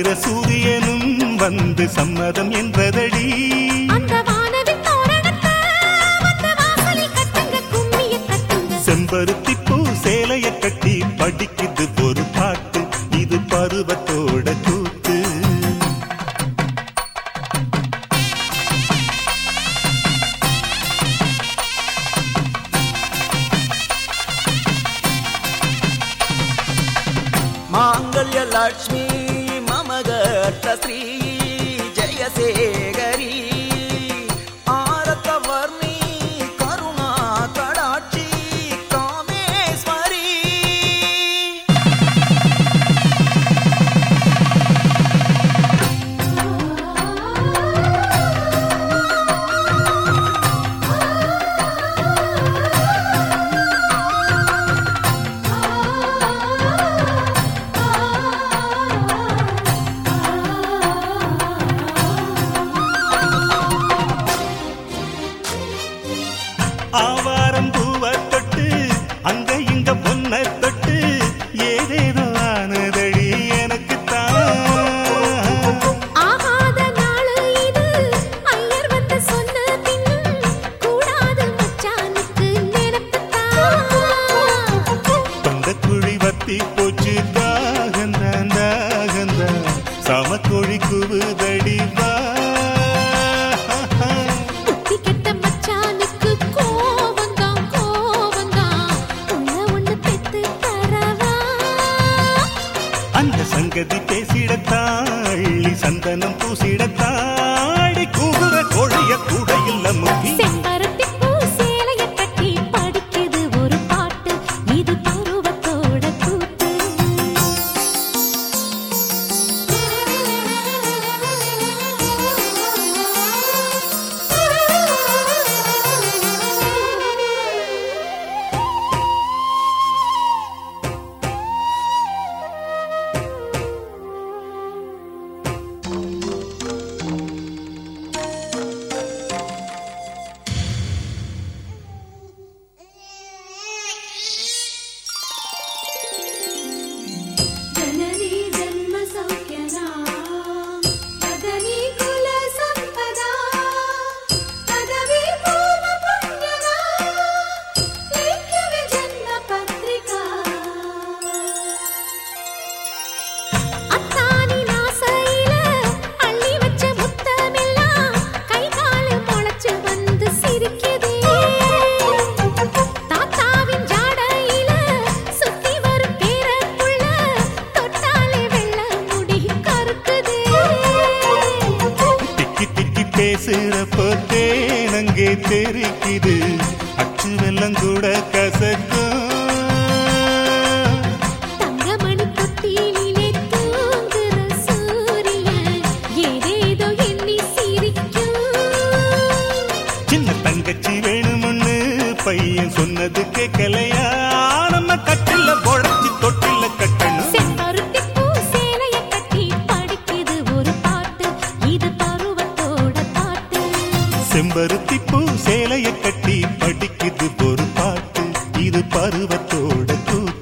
வருகிற சூரியனும் வந்து சம்மதம் என்றதடி அந்த வானவில் தோரணத்தை வந்து வாசலில் கட்டுங்க, கும்மிய தட்டுங்க. செம்பருத்தி பூ சேலைய கட்டி படிக்குது ஒரு பாட்டு இது பருவத்தோட கூத்து माङ्गल्यलक्ष्मी मम गतश्री जयशेखरी आरतवर्णी करुणा कडाक्षी कामेश्वरी ஆவாரம் பூவ தொட்டு அங்க இங்க பொன்ன தொட்டு ஏதேதோ ஆனதடி எனக்கு ஆகாத நாளு இது, ஐயர் வந்து சொன்ன பின்னும் கூடாது மச்சானுக்கு நினைப்புத்தான். தொண்டக்குழி வத்தி போச்சு தாகந்தான் தாகந்தான் சமக்கொழி குவுதடி வா புத்தி கெட்ட மச்சானுக்கு கோவந்தான், கோவந்தான். உன்னை ஒண்ணு பெத்து தரவா? அந்த சங்கதி பேசிடத்தாள்ளி சந்தனம் பூசிடத்தாடி கூகுற கோழிய கூட இல்ல முக்கி செம்பருத்திப் பூ சேலையக் கட்டி படிக்குது ஒரு பாட்டு. இது பருவத்தோட கூத்து. ಜನನಿ ಜನ್ಮ ಸೌಖ್ಯನ ಪದನಿ ಕುಲ ಸಂಪದ ಪದವಿ ಪೂರ್ಣ ಪುಣ್ಯನ ಲೇಖ್ಯವೆ ಜನ್ಮ ಪತ್ರಿಕಾ அத்தானி நாசையில அள்ளி வச்ச முத்தமெல்லாம் கை காலு முளைச்சு வந்து சிரிக்குதே தாத்தாவின் ஜாடையில சுத்தி வரும் பேரப்புள்ள தொட்டாலே வெள்ள முடி கருக்குதே திக்கி திக்கி பேசுறப்போ தேனங்கே தெரிக்குது அச்சு வெள்ளம் கூட கசக்கும் தங்கமணி தொட்டிலே தூங்குற சூரியன் ஏதேதோ எண்ணி சிரிக்கும் சின்ன தங்கச்சி வேணும்னு பையன் சொன்னது கேட்கலையா நம்ம கட்டில பொழைச்சி தொட்டில கட்டணும் செம்பருத்திப் பூ சேலையக் கட்டி படிக்குது ஒரு பாட்டு. இது பருவத்தோட பாட்டு. செம்பருத்தி பூ சேலைய கட்டி படிக்குது ஒரு பாட்டு இது பருவத்தோட கூத்து